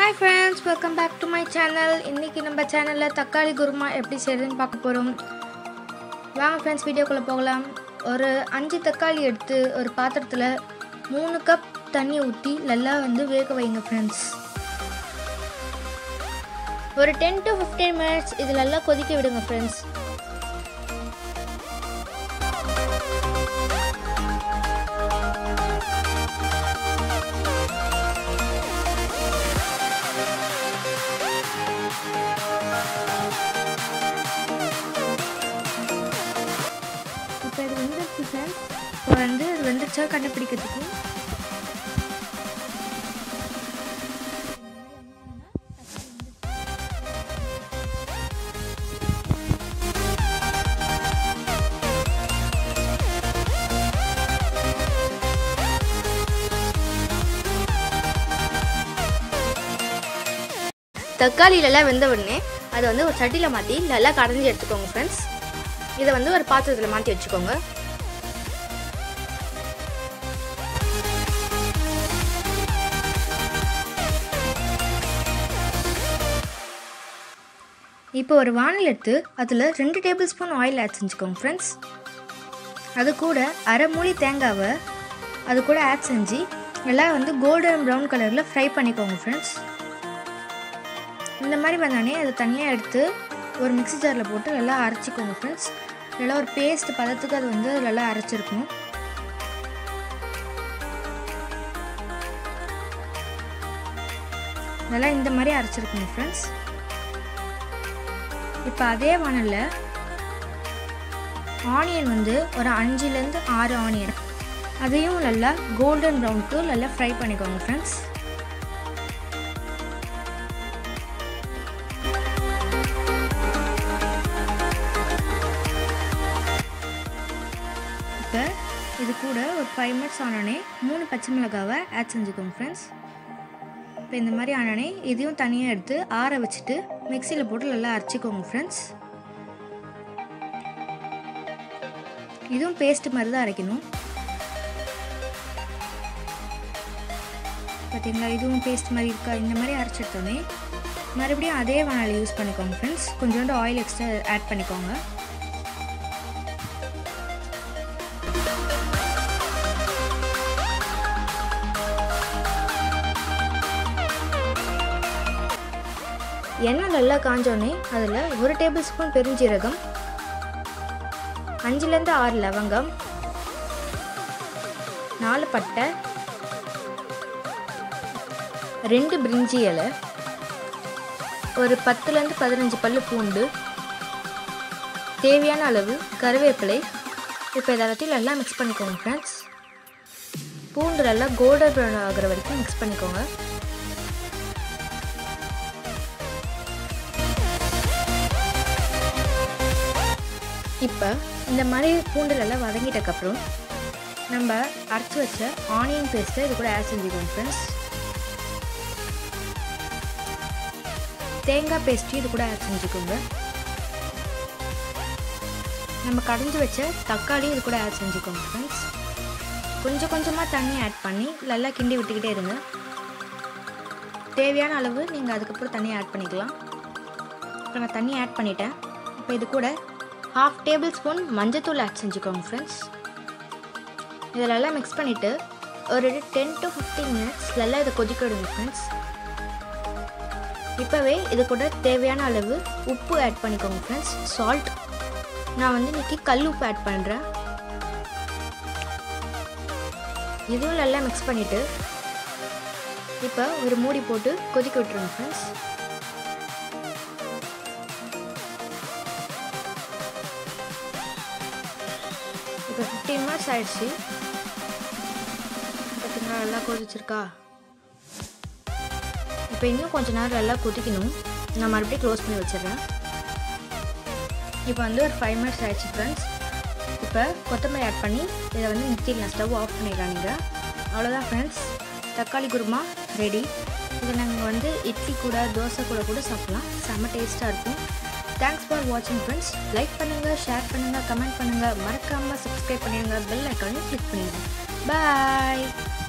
hi friends welcome back to my channel இன்றைக்கி நம்ம சேனலில் தக்காளி குருமா எப்படி செய்கிறதுன்னு பார்க்க போகிறோம் வாங்க ஃப்ரெண்ட்ஸ் வீடியோக்குள்ளே போகலாம் ஒரு அஞ்சு தக்காளி எடுத்து ஒரு பாத்திரத்தில் மூணு கப் தண்ணி ஊற்றி நல்லா வந்து வேக வைங்க ஃப்ரெண்ட்ஸ் ஒரு டென் டு ஃபிஃப்டீன் மினிட்ஸ் இது நல்லா கொதிக்க விடுங்க ஃப்ரெண்ட்ஸ் இப்போ இது வெந்துருச்சு ஃப்ரெண்ட்ஸ் இப்போ வந்து இது வெந்துருச்சா கண்டுபிடிக்கிறதுக்கு தக்காளி நல்லா வெந்த உடனே அதை வந்து ஒரு சட்டியில் மாற்றி நல்லா கடைஞ்சி எடுத்துக்கோங்க ஃப்ரெண்ட்ஸ் இதை வந்து ஒரு பாத்திரத்தில் மாற்றி வச்சுக்கோங்க இப்போ ஒரு வானல் எடுத்து அதில் ரெண்டு டேபிள் ஸ்பூன் ஆயில் ஆட் செஞ்சுக்கோங்க ஃப்ரெண்ட்ஸ் அது கூட அரை மூடி தேங்காவை அது கூட ஆட் செஞ்சு எல்லாம் வந்து கோல்டன் ப்ரௌன் கலரில் ஃப்ரை பண்ணிக்கோங்க ஃப்ரெண்ட்ஸ் இந்த மாதிரி வந்தானே அதை தனியாக எடுத்து ஒரு மிக்ஸி ஜாரில் போட்டு நல்லா அரைச்சிக்கோங்க ஃப்ரெண்ட்ஸ் நல்லா ஒரு பேஸ்ட் பதத்துக்கு அது வந்து நல்லா அரைச்சிருக்கணும் நல்லா இந்த மாதிரி அரைச்சிருக்கணும் ஃப்ரெண்ட்ஸ் இப்போ அதே வானலில் ஆனியன் வந்து ஒரு அஞ்சுலேருந்து ஆறு ஆனியன் அதையும் நல்லா கோல்டன் ப்ரௌனுக்கு நல்லா ஃப்ரை பண்ணிக்கோங்க ஃப்ரெண்ட்ஸ் இப்போ இது கூட ஒரு ஃபைவ் மினிட்ஸ் ஆனோடனே மூணு பச்சை மிளகாவை ஆட் செஞ்சுக்கோங்க ஃப்ரெண்ட்ஸ் இப்போ இந்த மாதிரி ஆனோடனே இதையும் தனியாக எடுத்து ஆற வச்சுட்டு மிக்சியில் போட்டு நல்லா அரைச்சிக்கோங்க ஃப்ரெண்ட்ஸ் இதுவும் பேஸ்ட் மாதிரி தான் அரைக்கணும் பார்த்தீங்களா இதுவும் பேஸ்ட் மாதிரி இருக்கா இந்த மாதிரி அரைச்சிட்டோன்னே மறுபடியும் அதே வானல் யூஸ் பண்ணிக்கோங்க ஃப்ரெண்ட்ஸ் கொஞ்சோண்டு ஆயில் எக்ஸ்ட்ரா ஆட் பண்ணிக்கோங்க எண்ணெய் நல்லா காஞ்சோடனே அதில் ஒரு டேபிள் ஸ்பூன் பெருஞ்சீரகம் அஞ்சுலேருந்து ஆறு லவங்கம் நாலு பட்டை ரெண்டு பிரிஞ்சி இலை ஒரு பத்துலேருந்து பதினஞ்சு பல்லு பூண்டு தேவையான அளவு கருவேப்பிலை இப்போ இதெல்லாத்தையும் நல்லா மிக்ஸ் பண்ணிக்கோங்க ஃப்ரெண்ட்ஸ் பூண்டு நல்லா கோல்டன் ப்ரௌன் ஆகிற வரைக்கும் மிக்ஸ் பண்ணிக்கோங்க இப்போ இந்த மாதிரி பூண்டு நல்லா வதங்கிட்டக்கப்புறம் நம்ம அரைச்சி வச்ச ஆனியன் பேஸ்ட்டை இது கூட ஆட் செஞ்சுக்கோங்க ஃப்ரெண்ட்ஸ் தேங்காய் பேஸ்ட்டையும் இது கூட ஆட் செஞ்சுக்கோங்க நம்ம கடைஞ்சி வச்ச தக்காளி இது கூட ஆட் செஞ்சுக்கோங்க ஃப்ரெண்ட்ஸ் கொஞ்சம் கொஞ்சமாக தண்ணி ஆட் பண்ணி நல்லா கிண்டி விட்டுக்கிட்டே இருங்க தேவையான அளவு நீங்கள் அதுக்கப்புறம் தண்ணி ஆட் பண்ணிக்கலாம் இப்போ நான் தண்ணி ஆட் பண்ணிட்டேன் இப்போ இது கூட ஹாஃப் டேபிள் ஸ்பூன் மஞ்சத்தூள் ஆட் செஞ்சுக்கோங்க ஃப்ரெண்ட்ஸ் இதெல்லாம் மிக்ஸ் பண்ணிவிட்டு ஒரு டென் டு ஃபிஃப்டீன் மினிட்ஸ் நல்லா இதை கொதிக்க விடுங்க ஃப்ரெண்ட்ஸ் இப்போவே இது கூட தேவையான அளவு உப்பு ஆட் பண்ணிக்கோங்க ஃப்ரெண்ட்ஸ் சால்ட் நான் வந்து இன்றைக்கி கல் உப்பு ஆட் பண்ணுறேன் இதுவும் நல்லா மிக்ஸ் பண்ணிவிட்டு இப்போ ஒரு மூடி போட்டு கொதிக்க விட்டுருங்க ஃப்ரெண்ட்ஸ் இப்போ ஃபிஃப்டீன் மினிட்ஸ் ஆயிடுச்சு பார்த்தீங்களா நல்லா கொதிச்சிருக்கா இப்போ இன்னும் கொஞ்ச நேரம் நல்லா கொதிக்கணும் நான் மறுபடியும் க்ளோஸ் பண்ணி வச்சிடுறேன் இப்போ வந்து ஒரு ஃபைவ் மினிட்ஸ் ஆயிடுச்சு ஃப்ரெண்ட்ஸ் இப்போ கொத்தமல்லி ஆட் பண்ணி இதை வந்து நிறுத்திடலாம் ஸ்டவ் ஆஃப் பண்ணிடலாம் நீங்கள் அவ்வளோதான் ஃப்ரெண்ட்ஸ் தக்காளி குருமா ரெடி இதை நாங்கள் வந்து இட்லி கூட தோசை கூட கூட சாப்பிட்லாம் செம்ம டேஸ்ட்டாக இருக்கும் தேங்க்ஸ் ஃபார் வாட்சிங் ஃப்ரெண்ட்ஸ் லைக் பண்ணுங்கள் ஷேர் பண்ணுங்கள் கமெண்ட் பண்ணுங்கள் மறக்காமல் சப்ஸ்கிரைப் பண்ணிடுங்க பெல் ஐக்கானையும் கிளிக் பண்ணிடுங்க பாய்